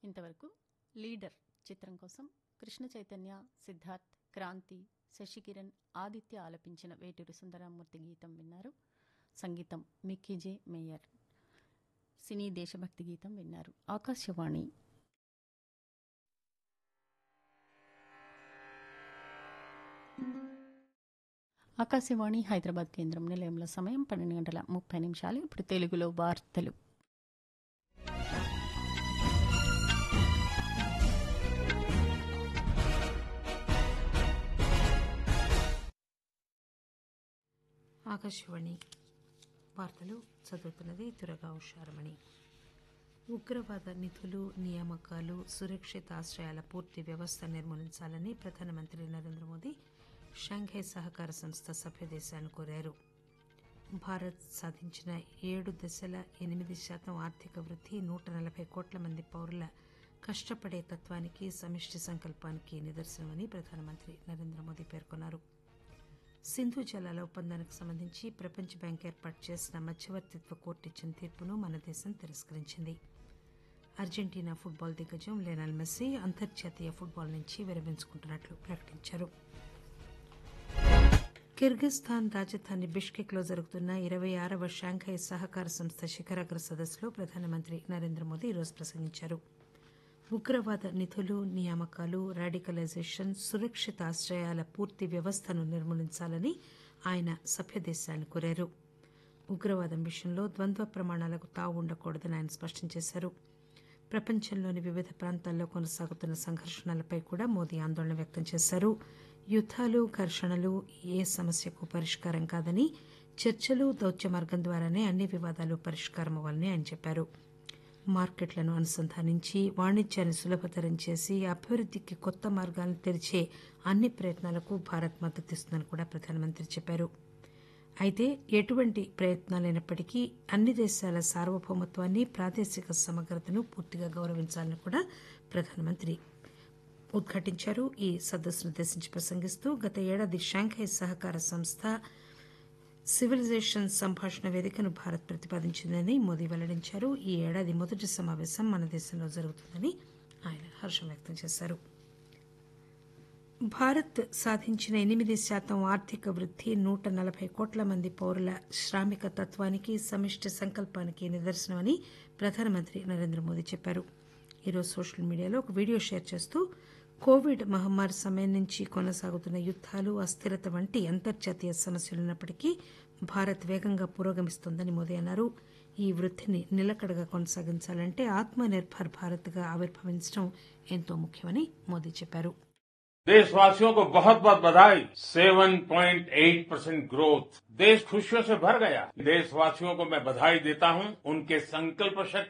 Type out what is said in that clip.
ఇంతవరకు లీడర్ చిత్రం కోసం కృష్ణ చైతన్య సిద్ధార్థ్ క్రాంతి శశికిరణ్ ఆదిత్య ఆలపించిన వేటూరి సుందరామూర్తి గీతం విన్నారు సంగీతం మిక్కీజే మేయర్ సినీ దేశభక్తి గీతం విన్నారు ఆకాశవాణి ఆకాశవాణి హైదరాబాద్ కేంద్రం నిలయంలో సమయం పన్నెండు గంటల ముప్పై నిమిషాలు ఇప్పుడు తెలుగులో వార్తలు ఆకాశవాణి వార్తలు చదువుతున్నది దురగా ఉషారమణి ఉగ్రవాద నిధులు నియామకాలు సురక్షిత ఆశ్రయాల పూర్తి వ్యవస్థ నిర్మూలించాలని ప్రధానమంత్రి నరేంద్ర మోదీ షాంఘై సహకార సంస్థ సభ్య దేశాలను కోరారు భారత్ సాధించిన ఏడు దశల ఎనిమిది శాతం ఆర్థిక వృద్ధి నూట నలభై కోట్ల మంది పౌరుల కష్టపడే తత్వానికి సమిష్టి సంకల్పానికి నిదర్శనమని ప్రధానమంత్రి నరేంద్ర మోదీ పేర్కొన్నారు సింధు జలాల ఒప్పందానికి సంబంధించి ప్రపంచ బ్యాంక్ ఏర్పాటు చేసిన మధ్యవర్తిత్వ కోర్టు ఇచ్చిన తీర్పును మన దేశం తిరస్కరించింది అర్జెంటీనా ఫుట్బాల్ దిగ్గజం లెనల్ మెస్సీ అంతర్జాతీయ ఫుట్బాల్ నుంచి విరమించుకుంటున్నట్లు ప్రకటించారు కిర్గిస్థాన్ రాజధాని బిష్కెక్ లో జరుగుతున్న ఇరవై ఆరవ షాంఘై సహకార సంస్థ శిఖరాగ్ర సదస్సులో ప్రధానమంత్రి నరేంద్ర మోదీ ఈరోజు ప్రసంగించారు ఉగ్రవాద నిధులు నియామకాలు రాడికలైజేషన్ సురక్షిత ఆశ్రయాల పూర్తి వ్యవస్థను నిర్మూలించాలని ఆయన సభ్య దేశాలను కోరారు ఉగ్రవాదం విషయంలో ద్వంద్వ ప్రమాణాలకు తావు ఉండకూడదని ఆయన స్పష్టం చేశారు ప్రపంచంలోని వివిధ ప్రాంతాల్లో కొనసాగుతున్న సంఘర్షణలపై కూడా మోదీ ఆందోళన వ్యక్తం చేశారు యుద్దాలు ఘర్షణలు ఏ సమస్యకు పరిష్కారం కాదని చర్చలు దౌత్య మార్గం ద్వారానే అన్ని వివాదాలు పరిష్కారం అవ్వాలని ఆయన చెప్పారు మార్కెట్లను అనుసంధానించి వాణిజ్యాన్ని సులభతరం చేసి అభివృద్ధికి కొత్త మార్గాలను తెరిచే అన్ని ప్రయత్నాలకు భారత్ మద్దతిస్తుందని కూడా ప్రధానమంత్రి చెప్పారు అయితే ఎటువంటి ప్రయత్నాలైనప్పటికీ అన్ని దేశాల సార్వభౌమత్వాన్ని ప్రాదేశిక సమగ్రతను పూర్తిగా గౌరవించాలని కూడా ప్రధానమంత్రి ఉద్ఘాటించారు ఈ సదస్సును ఉద్దేశించి ప్రసంగిస్తూ గత ఏడాది షాంఘై సహకార సంస్థ సివిలైజేషన్ సంభాషణ వేదికను భారత్ ప్రతిపాదించిందని మోదీ వెల్లడించారు ఈ ఏడాది మొదటి సమావేశం మన దేశంలో జరుగుతుందని ఆయన హర్షం వ్యక్తం చేశారు భారత్ సాధించిన ఎనిమిది శాతం ఆర్థిక వృద్ధి నూట నలభై కోట్ల మంది పౌరుల శ్రామిక తత్వానికి సమిష్టి సంకల్పానికి నిదర్శనమని ప్రధానమంత్రి నరేంద్ర మోదీ చెప్పారు ఈరోజు సోషల్ మీడియాలో ఒక వీడియో షేర్ చేస్తూ కోవిడ్ మహమ్మారి సమయం నుంచి కొనసాగుతున్న యుద్దాలు అస్థిరత వంటి అంతర్జాతీయ సమస్యలున్నప్పటికీ భారత్ వేగంగా పురోగమిస్తోందని మోదీ అన్నారు ఈ వృద్ధిని నిలకడగా కొనసాగించాలంటే ఆత్మ నిర్భర్ భారత్గా ఆవిర్భవించడం ఎంతో ముఖ్యమని మోదీ చెప్పారు देशवासियों को बहुत बहुत बधाई 7.8 परसेंट ग्रोथ देश खुशियों से भर गया देशवासियों को मैं बधाई देता हूं उनके संकल्प शक्ति